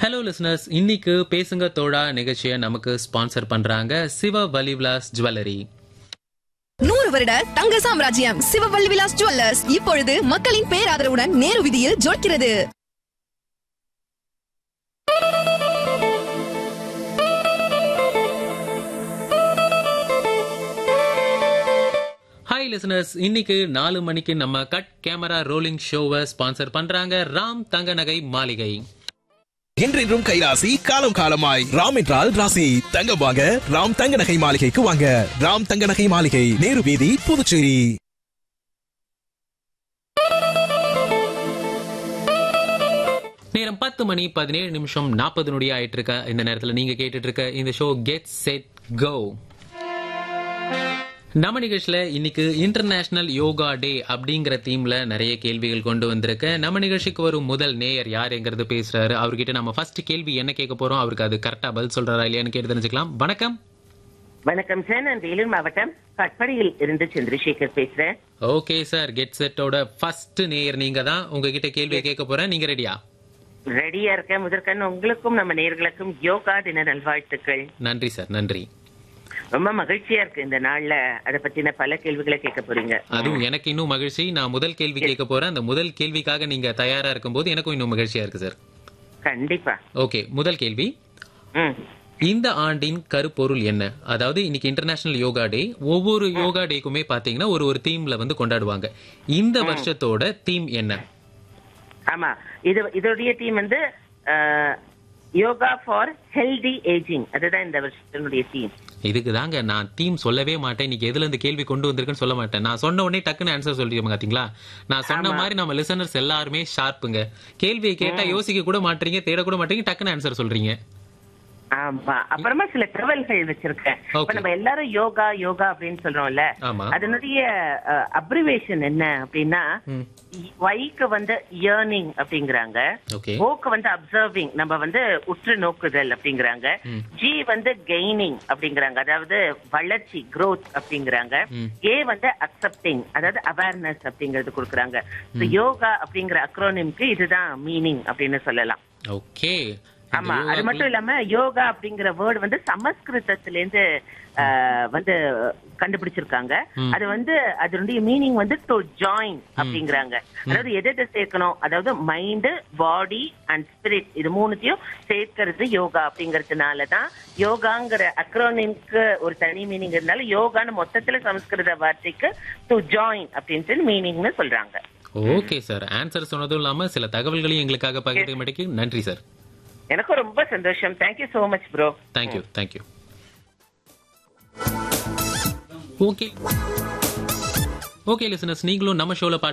Hello listeners இன்னைக்கு பேசுங்க தோழா நிகழ்ச்சியை நமக்கு ஸ்பான்சர் பண்றாங்க சிவ வலிவிலாஸ் ஜுவல்லரி நூறு வருட தங்க சாம்ராஜ்யம் சிவவல்லி விலாஸ் ஜுவல்லர்ஸ் இப்பொழுது மக்களின் பேராதரவுடன் நேரு விதியில் ஜொலிக்கிறது ஹாய் லிசனர்ஸ் இன்னைக்கு நாலு மணிக்கு நம்ம கட் கேமரா ரோலிங் ஷோவை ஸ்பான்சர் பண்றாங்க ராம் தங்க நகை மாளிகை என்றென்றும் கைராசி காலம் காலமாய் ராம் என்றால் ராசி தங்கம் வாங்க ராம் தங்க நகை மாளிகைக்கு வாங்க ராம் தங்க நகை மாளிகை நேரு வீதி புதுச்சேரி நேரம் பத்து மணி பதினேழு நிமிஷம் நாற்பது நொடி ஆயிட்டு இருக்க இந்த நேரத்தில் நீங்க கேட்டுட்டு இருக்க இந்த ஷோ கெட் செட் கோ நம்ம நிகழ்ச்சியில இன்னைக்கு இன்டர்நேஷனல் யோகா டே அப்படிங்கிற தீம்ல நிறைய கேள்விகள் கொண்டு வந்திருக்க நம்ம நிகழ்ச்சிக்கு வரும் முதல் நேயர் யாருங்கிறது பேசுறாரு அவர்கிட்ட நம்ம ஃபர்ஸ்ட் கேள்வி என்ன கேட்க போறோம் அவருக்கு அது கரெக்டா பதில் சொல்றாரா இல்லையான்னு கேட்டு தெரிஞ்சுக்கலாம் வணக்கம் வணக்கம் சார் நான் வேலூர் மாவட்டம் கட்படியில் இருந்து சந்திரசேகர் பேசுறேன் ஓகே சார் கெட் செட்டோட ஃபர்ஸ்ட் நேயர் நீங்க தான் உங்ககிட்ட கேள்வியை கேட்க போறேன் நீங்க ரெடியா ரெடியா இருக்கேன் முதற்கண் உங்களுக்கும் நம்ம நேர்களுக்கும் யோகா தின நல்வாழ்த்துக்கள் நன்றி சார் நன்றி ரொம்ப மகிழ்ச்சியா இருக்கு இந்த நாள்ல அத பத்தின பல கேள்விகளை கேட்க போறீங்க அதுவும் எனக்கு இன்னும் மகிழ்ச்சி நான் முதல் கேள்வி கேட்க போறேன் அந்த முதல் கேள்விக்காக நீங்க தயாரா இருக்கும்போது எனக்கும் இன்னும் மகிழ்ச்சியா இருக்கு சார் கண்டிப்பா ஓகே முதல் கேள்வி ம் இந்த ஆண்டின் கருப்பொருள் என்ன அதாவது இன்னைக்கு இன்டர்நேஷனல் யோகா டே ஒவ்வொரு யோகா டேக்குமே பாத்தீங்கன்னா ஒரு ஒரு தீம்ல வந்து கொண்டாடுவாங்க இந்த வருஷத்தோட தீம் என்ன ஆமா இது இதோடைய தீம் வந்து யோகா ஃபார் ஹெல்தி ஏஜிங் அதுதான் இந்த வருஷத்தினுடைய தீம் இதுக்கு தாங்க நான் தீம் சொல்லவே மாட்டேன் இன்னைக்கு எதுல இருந்து கேள்வி கொண்டு வந்திருக்குன்னு சொல்ல மாட்டேன் நான் சொன்ன உடனே டக்குன்னு ஆன்சர் சொல்லிடுங்க பாத்தீங்களா நான் சொன்ன மாதிரி நம்ம லிசனர்ஸ் எல்லாருமே ஷார்ப்புங்க கேள்வியை கேட்டா யோசிக்க கூட மாட்டீங்க தேட கூட மாட்டீங்க டக்குன்னு ஆன்சர் சொல்றீங்க ஆமா அப்புறமா சில தகவல்கள் வச்சிருக்கேன் இப்ப Okay. நம்ம எல்லாரும் யோகா யோகா அப்படின்னு சொல்றோம்ல ஆமா அதனுடைய அப்ரிவேஷன் என்ன அப்படின்னா ம். வைக்கு வந்து இயர்னிங் அப்படிங்கிறாங்க ஓகே ஓக்கு வந்து அப்சர்விங் நம்ம வந்து உற்று நோக்குதல் அப்படிங்கிறாங்க ம். ஜி வந்து கெய்னிங் அப்படிங்கிறாங்க அதாவது வளர்ச்சி growth அப்படிங்கிறாங்க ம். ஏ வந்து அக்செப்டிங் அதாவது அவேர்னஸ் அப்படிங்கறது கொடுக்குறாங்க யோகா அப்படிங்கிற அக்ரோனிம்க்கு இதுதான் மீனிங் அப்படின்னு சொல்லலாம் ஓகே ஆமா அது மட்டும் இல்லாம யோகா அப்படிங்கிற வேர்டு வந்து சமஸ்கிருதத்துல இருந்து ஆஹ், வந்து கண்டுபிடிச்சிருக்காங்க ம். அது வந்து அதனுடைய மீனிங் வந்து டு ஜாயின் அப்படிங்கிறாங்க அதாவது எதை எதை சேர்க்கணும் அதாவது மைண்ட் பாடி அண்ட் ஸ்பிரிட் இது மூணுத்தையும் சேர்க்கிறது யோகா அப்படிங்கறதுனால தான் யோகாங்கிற அக்ரோனிம்க்கு ஒரு தனி மீனிங் இருந்தாலும் யோகான்னு மொத்தத்துல சமஸ்கிருத வார்த்தைக்கு டு ஜாயின் அப்படின்ட்டு மீனிங்னு சொல்றாங்க ஓகே சார் ஆன்சர் சொன்னதும் இல்லாம சில தகவல்களையும் எங்களுக்காக பகிர்ந்து மாட்டேங்க நன்றி சார் எனக்கும் ரொம்ப சந்தோஷம் thank you so much bro thank you thank you okay okay listeners நீங்களும் நம்ம ஷோல